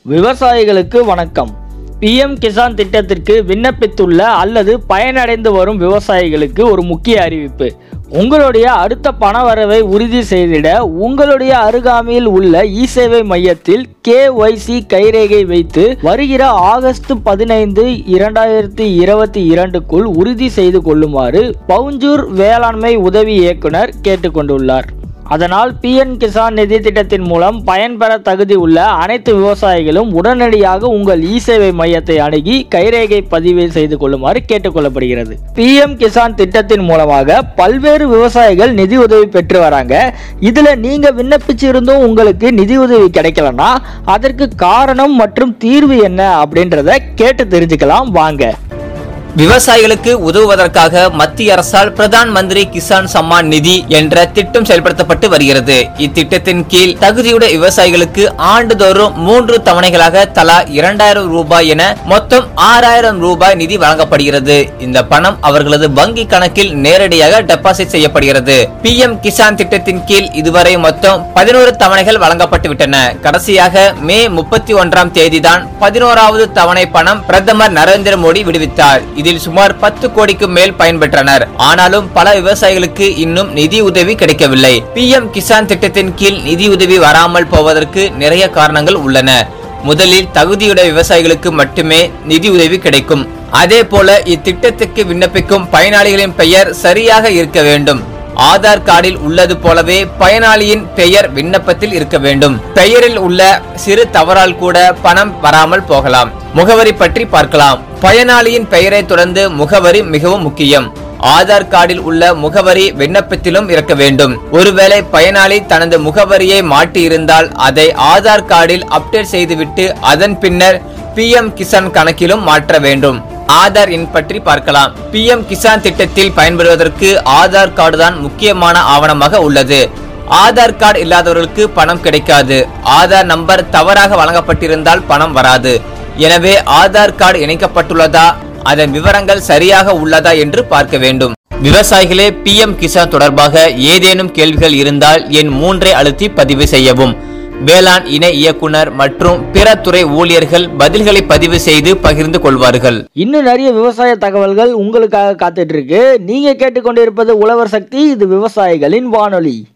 விவசாயிகளுக்கு வணக்கம் பிஎம் கிசான் திட்டத்திற்கு விண்ணப்பித்துள்ள அல்லது பயனடைந்து வரும் விவசாயிகளுக்கு ஒரு முக்கிய அறிவிப்பு உங்களுடைய அடுத்த பணவரவை உறுதி செய்திட உங்களுடைய அருகாமையில் உள்ள இ சேவை மையத்தில் கேஒய்சி கைரேகை வைத்து வருகிற ஆகஸ்ட் பதினைந்து இரண்டாயிரத்தி இருபத்தி இரண்டுக்குள் உறுதி செய்து கொள்ளுமாறு பவுஞ்சூர் வேளாண்மை உதவி இயக்குனர் கேட்டுக்கொண்டுள்ளார் அதனால் பிஎன் கிசான் நிதி திட்டத்தின் மூலம் பயன்பெற தகுதி உள்ள அனைத்து விவசாயிகளும் உடனடியாக உங்கள் இ சேவை மையத்தை அணுகி கைரேகை பதிவு செய்து கொள்ளுமாறு கேட்டுக்கொள்ளப்படுகிறது பிஎம் கிசான் திட்டத்தின் மூலமாக பல்வேறு விவசாயிகள் நிதி உதவி பெற்று வராங்க இதுல நீங்க விண்ணப்பிச்சிருந்தும் உங்களுக்கு நிதி உதவி கிடைக்கலன்னா அதற்கு காரணம் மற்றும் தீர்வு என்ன அப்படின்றத கேட்டு தெரிஞ்சுக்கலாம் வாங்க விவசாயிகளுக்கு உதவுவதற்காக மத்திய அரசால் பிரதான் மந்திரி கிசான் சம்மான் நிதி என்ற திட்டம் செயல்படுத்தப்பட்டு வருகிறது இத்திட்டத்தின் கீழ் தகுதியுடைய விவசாயிகளுக்கு ஆண்டுதோறும் மூன்று தவணைகளாக தலா இரண்டாயிரம் ரூபாய் என மொத்தம் ஆறாயிரம் ரூபாய் நிதி வழங்கப்படுகிறது இந்த பணம் அவர்களது வங்கி கணக்கில் நேரடியாக டெபாசிட் செய்யப்படுகிறது பி எம் கிசான் திட்டத்தின் கீழ் இதுவரை மொத்தம் பதினோரு தவணைகள் வழங்கப்பட்டு விட்டன கடைசியாக மே முப்பத்தி ஒன்றாம் தேதிதான் பதினோராவது தவணை பணம் பிரதமர் நரேந்திர மோடி விடுவித்தார் இதில் சுமார் பத்து கோடிக்கு மேல் பயன்பெற்றனர் ஆனாலும் பல விவசாயிகளுக்கு இன்னும் நிதி உதவி கிடைக்கவில்லை பி எம் கிசான் திட்டத்தின் கீழ் நிதி உதவி வராமல் போவதற்கு நிறைய காரணங்கள் உள்ளன முதலில் தகுதியுடைய விவசாயிகளுக்கு மட்டுமே நிதி உதவி கிடைக்கும் அதே போல இத்திட்டத்துக்கு விண்ணப்பிக்கும் பயனாளிகளின் பெயர் சரியாக இருக்க வேண்டும் ஆதார் கார்டில் உள்ளது போலவே பயனாளியின் பெயர் விண்ணப்பத்தில் இருக்க வேண்டும் பெயரில் உள்ள சிறு தவறால் கூட பணம் வராமல் போகலாம் முகவரி பற்றி பார்க்கலாம் பயனாளியின் பெயரை தொடர்ந்து முகவரி மிகவும் முக்கியம் ஆதார் கார்டில் உள்ள முகவரி விண்ணப்பத்திலும் இருக்க வேண்டும் ஒருவேளை பயனாளி தனது முகவரியை மாட்டி இருந்தால் அதை ஆதார் கார்டில் அப்டேட் செய்துவிட்டு அதன் பின்னர் பிஎம் கிசான் கணக்கிலும் மாற்ற வேண்டும் ஆதார் எண் பற்றி பார்க்கலாம் பிஎம் கிசான் திட்டத்தில் பயன்பெறுவதற்கு ஆதார் கார்டு தான் முக்கியமான ஆவணமாக உள்ளது ஆதார் கார்டு இல்லாதவர்களுக்கு பணம் கிடைக்காது ஆதார் நம்பர் தவறாக வழங்கப்பட்டிருந்தால் பணம் வராது எனவே ஆதார் கார்டு இணைக்கப்பட்டுள்ளதா அதன் விவரங்கள் சரியாக உள்ளதா என்று பார்க்க வேண்டும் விவசாயிகளே பிஎம் கிசான் தொடர்பாக ஏதேனும் கேள்விகள் இருந்தால் என் மூன்றை அழுத்தி பதிவு செய்யவும் வேளாண் இணை இயக்குனர் மற்றும் பிற துறை ஊழியர்கள் பதில்களை பதிவு செய்து பகிர்ந்து கொள்வார்கள் இன்னும் நிறைய விவசாய தகவல்கள் உங்களுக்காக காத்துட்டு இருக்கு நீங்க கேட்டுக்கொண்டிருப்பது உழவர் சக்தி இது விவசாயிகளின் வானொலி